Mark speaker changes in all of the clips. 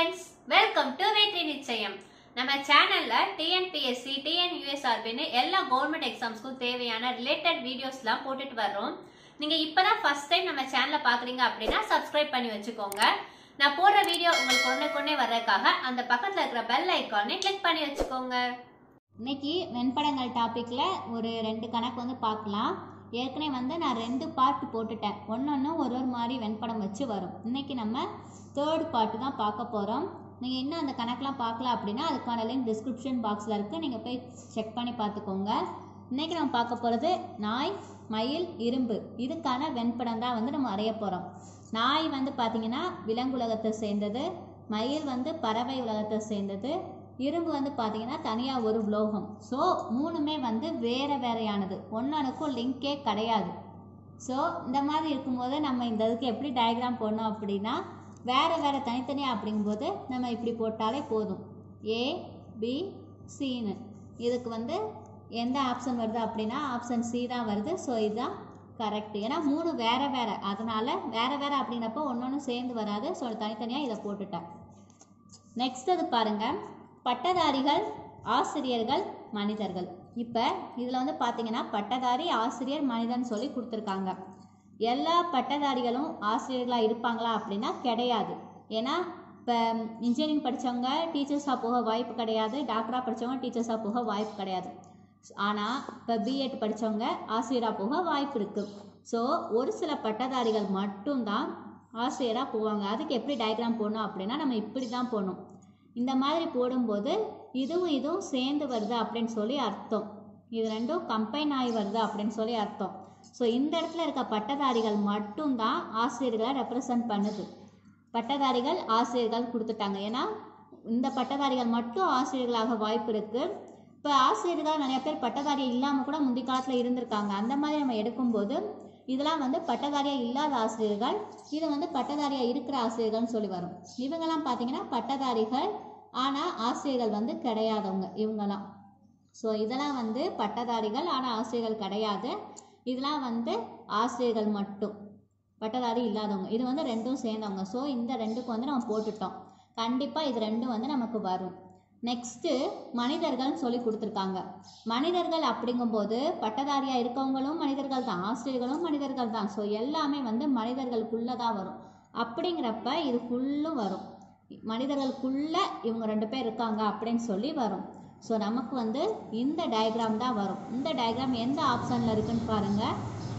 Speaker 1: friends welcome to வெற்றி நிச்சயம் நம்ம சேனல்ல டிஎன்பிஎஸ்சி டிஎன்யூஎஸ்ஆர்பின்னு எல்லா கவர்மெண்ட் எக்ஸாம்ஸ்க்கும் தேவையான ரிலேட்டட் வீடியோஸ்லாம் போட்டுட்டு வர்றோம் நீங்க இப்பதான் ஃபர்ஸ்ட் டைம் நம்ம சேனலை பாக்குறீங்க அப்படின்னா சப்ஸ்கிரைப் பண்ணி வச்சுக்கோங்க நான் போடுற வீடியோ உங்களுக்கு உடனே கொண்டே வர்றதுக்காக அந்த பக்கத்துல இருக்கிற பெல் ஐக்கானை கிளிக் பண்ணி வச்சுக்கோங்க
Speaker 2: இன்னைக்கு வெண்படங்கள் டாப்பிக்கில் ஒரு ரெண்டு கணக்கு வந்து பார்க்கலாம் ஏற்கனவே வந்து நான் ரெண்டு பார்ட் போட்டுட்டேன் ஒன்று ஒரு ஒரு மாதிரி வெண்படம் வச்சு வரும் இன்னைக்கு நம்ம தேர்ட் பார்ட் தான் பார்க்க போகிறோம் நீங்கள் இன்னும் அந்த கணக்கெலாம் பார்க்கல அப்படின்னா அதுக்கான லிங்க் டிஸ்கிரிப்ஷன் பாக்ஸில் இருக்குது நீங்கள் போய் செக் பண்ணி பார்த்துக்கோங்க இன்னைக்கு நம்ம பார்க்க போகிறது நாய் மயில் இரும்பு இதுக்கான வெண்படம் தான் வந்து நம்ம வரைய போகிறோம் நாய் வந்து பார்த்தீங்கன்னா விலங்குலகத்தை சேர்ந்தது மயில் வந்து பறவை உலகத்தை சேர்ந்தது இரும்பு வந்து பார்த்தீங்கன்னா தனியாக ஒரு உலோகம் ஸோ மூணுமே வந்து வேறு வேறையானது ஒன்றொன்றுக்கும் லிங்கே கிடையாது ஸோ இந்த மாதிரி இருக்கும்போது நம்ம இந்த இதுக்கு எப்படி டயக்ராம் போடணும் அப்படின்னா வேறு வேறு தனித்தனியாக அப்படிங்கும்போது நம்ம இப்படி போட்டாலே போதும் ஏ பி சின்னு இதுக்கு வந்து எந்த ஆப்ஷன் வருது அப்படின்னா ஆப்ஷன் சி தான் வருது ஸோ இதுதான் கரெக்ட் ஏன்னா மூணு வேறு வேறு அதனால் வேறு வேறு அப்படிங்கிறப்போ ஒன்று ஒன்று சேர்ந்து வராது ஸோ தனித்தனியாக இதை போட்டுட்டேன் நெக்ஸ்ட் அது பாருங்க பட்டதாரிகள் ஆசிரியர்கள் மனிதர்கள் இப்போ இதில் வந்து பார்த்தீங்கன்னா பட்டதாரி ஆசிரியர் மனிதன் சொல்லி கொடுத்துருக்காங்க எல்லா பட்டதாரிகளும் ஆசிரியர்களாக இருப்பாங்களா அப்படின்னா கிடையாது ஏன்னா இப்போ இன்ஜினியரிங் படித்தவங்க டீச்சர்ஸாக போக வாய்ப்பு கிடையாது டாக்டராக படித்தவங்க டீச்சர்ஸாக போக வாய்ப்பு கிடையாது ஆனால் இப்போ பிஎட் படித்தவங்க ஆசிரியராக போக வாய்ப்பு இருக்குது ஸோ ஒரு சில பட்டதாரிகள் மட்டும்தான் ஆசிரியராக போவாங்க அதுக்கு எப்படி டயக்ராம் போடணும் அப்படின்னா நம்ம இப்படி தான் போடணும் இந்த மாதிரி போடும்போது இதுவும் இதுவும் சேர்ந்து வருது அப்படின்னு சொல்லி அர்த்தம் இது ரெண்டும் கம்பைன் ஆகி வருது அப்படின்னு சொல்லி அர்த்தம் ஸோ இந்த இடத்துல இருக்க பட்டதாரிகள் மட்டும்தான் ஆசிரியர்களை ரெப்ரசன்ட் பண்ணுது பட்டதாரிகள் ஆசிரியர்கள் கொடுத்துட்டாங்க ஏன்னா இந்த பட்டதாரிகள் மட்டும் ஆசிரியர்களாக வாய்ப்பு இருக்குது இப்போ ஆசிரியர்கள் நிறைய பேர் பட்டதாரி இல்லாமல் கூட முந்தைய காலத்தில் இருந்திருக்காங்க அந்த மாதிரி நம்ம எடுக்கும்போது இதெல்லாம் வந்து பட்டதாரியாக இல்லாத ஆசிரியர்கள் இது வந்து பட்டதாரியாக இருக்கிற ஆசிரியர்கள்னு சொல்லி வரும் இவங்கெல்லாம் பார்த்தீங்கன்னா பட்டதாரிகள் ஆனால் ஆசிரியர்கள் வந்து கிடையாதவங்க இவங்கெல்லாம் ஸோ இதெல்லாம் வந்து பட்டதாரிகள் ஆனால் ஆசிரியர்கள் கிடையாது இதெல்லாம் வந்து ஆசிரியர்கள் மட்டும் பட்டதாரி இல்லாதவங்க இது வந்து ரெண்டும் சேர்ந்தவங்க ஸோ இந்த ரெண்டுக்கு வந்து நம்ம போட்டுட்டோம் கண்டிப்பாக இது ரெண்டும் வந்து நமக்கு வரும் நெக்ஸ்ட்டு மனிதர்கள்னு சொல்லி கொடுத்துருக்காங்க மனிதர்கள் அப்படிங்கும்போது பட்டதாரியாக இருக்கவங்களும் மனிதர்கள் தான் ஆசிரியர்களும் மனிதர்கள் தான் ஸோ எல்லாமே வந்து மனிதர்களுக்குள்ளே தான் வரும் அப்படிங்கிறப்ப இது ஃபுல்லும் வரும் மனிதர்களுக்குள்ளே இவங்க ரெண்டு பேர் இருக்காங்க அப்படின்னு சொல்லி வரும் ஸோ நமக்கு வந்து இந்த டயக்ராம் தான் வரும் இந்த டயக்ராம் எந்த ஆப்ஷனில் இருக்குன்னு பாருங்கள்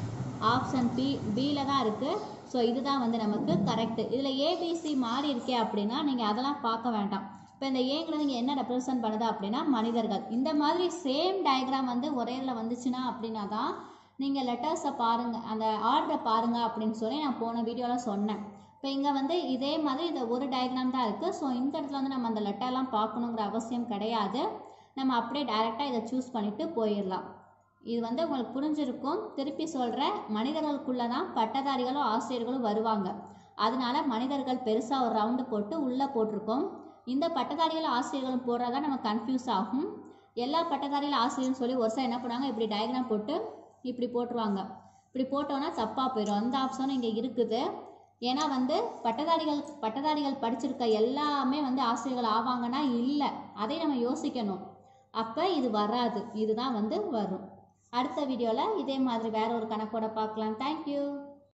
Speaker 2: ஆப்ஷன் பி பியில் தான் இருக்குது ஸோ இதுதான் வந்து நமக்கு கரெக்டு இதில் ஏபிசி மாறி இருக்கே அப்படின்னா நீங்கள் அதெல்லாம் பார்க்க வேண்டாம் இப்போ இந்த ஏங்கிறது இங்கே என்ன ரெப்ரசன்ட் பண்ணுது அப்படின்னா மனிதர்கள் இந்த மாதிரி சேம் டயக்ராம் வந்து ஒரே இதில் வந்துச்சுன்னா அப்படின்னா தான் நீங்கள் லெட்டர்ஸை பாருங்கள் அந்த ஆர்டரை பாருங்கள் அப்படின்னு சொல்லி நான் போன வீடியோவில் சொன்னேன் இப்போ இங்கே வந்து இதே மாதிரி இந்த ஒரு டயக்ராம் தான் இருக்குது ஸோ இந்த இடத்துல வந்து நம்ம அந்த லெட்டர்லாம் பார்க்கணுங்கிற அவசியம் கிடையாது நம்ம அப்படியே டைரெக்டாக இதை சூஸ் பண்ணிவிட்டு போயிடலாம் இது வந்து உங்களுக்கு புரிஞ்சிருக்கும் திருப்பி சொல்கிறேன் மனிதர்களுக்குள்ளே தான் பட்டதாரிகளும் ஆசிரியர்களும் வருவாங்க அதனால மனிதர்கள் பெருசாக ஒரு ரவுண்டு போட்டு உள்ளே போட்டிருக்கோம் இந்த பட்டதாரிகள் ஆசிரியர்களும் போடுறதா நம்ம கன்ஃபியூஸ் ஆகும் எல்லா பட்டதாரிகள் ஆசிரியர்னு சொல்லி ஒரு சார் என்ன பண்ணுவாங்க இப்படி டயக்ராம் போட்டு இப்படி போட்டுருவாங்க இப்படி போட்டோன்னா தப்பாக போயிடும் அந்த ஆப்ஷனும் இங்கே இருக்குது ஏன்னா வந்து பட்டதாரிகள் பட்டதாரிகள் படிச்சிருக்க எல்லாமே வந்து ஆசிரியர்கள் ஆவாங்கன்னா இல்லை அதை நம்ம யோசிக்கணும் அப்போ இது வராது இதுதான் வந்து வரும் அடுத்த வீடியோவில் இதே மாதிரி வேற ஒரு கணக்கோட பார்க்கலாம் தேங்க்யூ